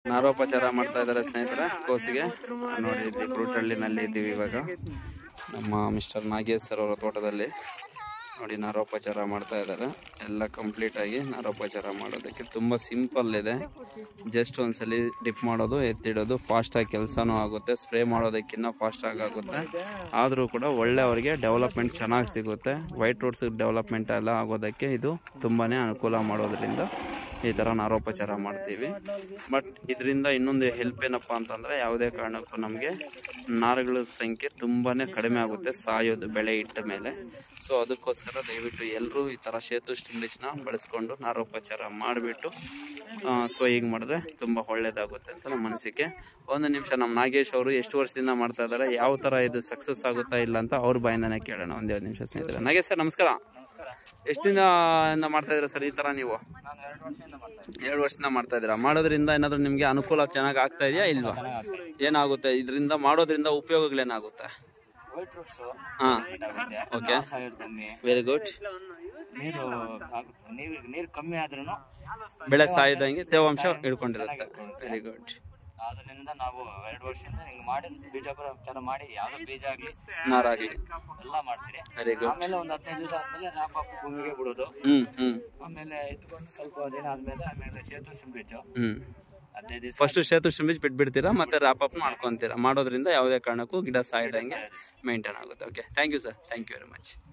ನಾರೋಪಚಾರ ಮಾಡ್ತಾ ಇದ್ದಾರೆ ಸ್ನೇಹಿತರೆ ಕೋಸಿಗೆ ನೋಡಿ ಇಲ್ಲಿ ಫ್ರೂಟಹಳ್ಳಿನಲ್ಲಿ ಇದ್ದೀವಿ ಇವಾಗ ನಮ್ಮ ಮಿಸ್ಟರ್ ನಾಗೇಶ್ ಸರ್ ಅವರ ತೋಟದಲ್ಲಿ ನೋಡಿ ನಾರೋಪಚಾರ ಮಾಡ್ತಾ ಇದ್ದಾರೆ ಎಲ್ಲ ಕಂಪ್ಲೀಟ್ ಆಗಿ ನಾರೋಪಚಾರ ಮಾಡೋದಕ್ಕೆ ತುಂಬ ಸಿಂಪಲ್ ಇದೆ ಜಸ್ಟ್ ಒಂದ್ಸಲಿ ಡಿಪ್ ಮಾಡೋದು ಎತ್ತಿಡೋದು ಫಾಸ್ಟಾಗಿ ಕೆಲಸನೂ ಆಗುತ್ತೆ ಸ್ಪ್ರೇ ಮಾಡೋದಕ್ಕಿಂತ ಫಾಸ್ಟಾಗಿ ಆಗುತ್ತೆ ಆದರೂ ಕೂಡ ಒಳ್ಳೆ ಅವರಿಗೆ ಡೆವಲಪ್ಮೆಂಟ್ ಚೆನ್ನಾಗಿ ಸಿಗುತ್ತೆ ವೈಟ್ ರೋಡ್ಸ್ ಡೆವಲಪ್ಮೆಂಟ್ ಎಲ್ಲ ಆಗೋದಕ್ಕೆ ಇದು ತುಂಬಾ ಅನುಕೂಲ ಮಾಡೋದ್ರಿಂದ ಈ ಥರ ನಾರೋಪಚಾರ ಮಾಡ್ತೀವಿ ಬಟ್ ಇದರಿಂದ ಇನ್ನೊಂದು ಹೆಲ್ಪ್ ಏನಪ್ಪ ಅಂತಂದರೆ ಯಾವುದೇ ಕಾರಣಕ್ಕೂ ನಮಗೆ ನಾರುಗಳ ಸಂಖ್ಯೆ ತುಂಬಾ ಕಡಿಮೆ ಆಗುತ್ತೆ ಸಾಯೋದು ಬೆಳೆ ಇಟ್ಟ ಮೇಲೆ ಸೊ ಅದಕ್ಕೋಸ್ಕರ ದಯವಿಟ್ಟು ಎಲ್ಲರೂ ಈ ಥರ ಸೇತು ಸ್ಟಿಮ್ಲಿಚ್ನ ಬಳಸ್ಕೊಂಡು ನಾರೋಪಚಾರ ಮಾಡಿಬಿಟ್ಟು ಸೊ ಹೀಗೆ ಮಾಡಿದ್ರೆ ತುಂಬ ಒಳ್ಳೆಯದಾಗುತ್ತೆ ಅಂತ ನಮ್ಮ ಅನಿಸಿಕೆ ಒಂದು ನಿಮಿಷ ನಮ್ಮ ನಾಗೇಶ್ ಅವರು ಎಷ್ಟು ವರ್ಷದಿಂದ ಮಾಡ್ತಾ ಇದ್ದಾರೆ ಯಾವ ಥರ ಇದು ಸಕ್ಸಸ್ ಆಗುತ್ತಾ ಇಲ್ಲ ಅಂತ ಅವ್ರ ಬಾಯಿಂದನೇ ಕೇಳೋಣ ಒಂದೇ ಒಂದು ನಿಮಿಷ ಸ್ನೇಹಿತರೆ ನಾಗೇಶ್ ಸರ್ ನಮಸ್ಕಾರ ಎಷ್ಟು ದಿನದಿಂದ ಮಾಡ್ತಾ ಇದ್ದೀರಾ ಸರ್ ಈ ಥರ ನೀವು ಎರಡು ವರ್ಷದಿಂದ ಮಾಡ್ತಾ ಇದ್ದೀರಾ ಮಾಡೋದ್ರಿಂದ ಏನಾದರೂ ನಿಮಗೆ ಅನುಕೂಲ ಚೆನ್ನಾಗಿ ಆಗ್ತಾ ಇದೆಯಾ ಇಲ್ವಾ ಏನಾಗುತ್ತೆ ಇದರಿಂದ ಮಾಡೋದ್ರಿಂದ ಉಪಯೋಗಗಳೇನಾಗುತ್ತೆ ವೈಟ್ ರೂಟ್ಸ್ ಹಾಂ ಓಕೆ ಕಮ್ಮಿ ವೆರಿ ಗುಡ್ ನೀರು ನೀರು ನೀರು ಕಮ್ಮಿ ಆದ್ರೂ ಬೆಳೆ ಸಾಯ್ದಂಗೆ ತೇವಾಂಶ ಹಿಡ್ಕೊಂಡಿರುತ್ತೆ ವೆರಿ ಗುಡ್ ಅದರಿಂದ ನಾವು ಎರಡು ವರ್ಷದಿಂದ ಹಿಂಗ್ ಮಾಡಿ ಬೀಜೋಪಚಾರ ಮಾಡಿ ಯಾವ್ದೋ ಬೀಜ ಆಗ್ಲಿ ನಾರಾಗಲಿ ಎಲ್ಲ ಮಾಡ್ತೀರಿ ವೆರಿ ಗುಡ್ ಆಮೇಲೆ ಒಂದ್ ಹದಿನೈದು ದಿವಸ ಆದ್ಮೇಲೆ ರಾಪ್ ಹಾಕಿ ಭೂಮಿಗೆ ಬಿಡೋದು ಹ್ಞೂ ಹ್ಞೂ ಆಮೇಲೆ ಇಟ್ಕೊಂಡು ಸ್ವಲ್ಪ ದಿನ ಆದ್ಮೇಲೆ ಆಮೇಲೆ ಸೇತು ಸಿಂಬಿಟ್ಟು ಹ್ಞೂ ಹದಿನೈದು ದಿವಸ ಫಸ್ಟ್ ಸೇತು ಸ್ಟಿಮಿಜ್ ಬಿಟ್ಬಿಡ್ತೀರಾ ಮತ್ತೆ ರ್ಯಾಪ್ ಅಪ್ ಮಾಡ್ಕೊತೀರಾ ಮಾಡೋದ್ರಿಂದ ಯಾವುದೇ ಕಾರಣಕ್ಕೂ ಗಿಡ ಸಾಯ್ದಂಗೆ ಮೇಂಟೈನ್ ಆಗುತ್ತೆ okay thank you sir thank you very much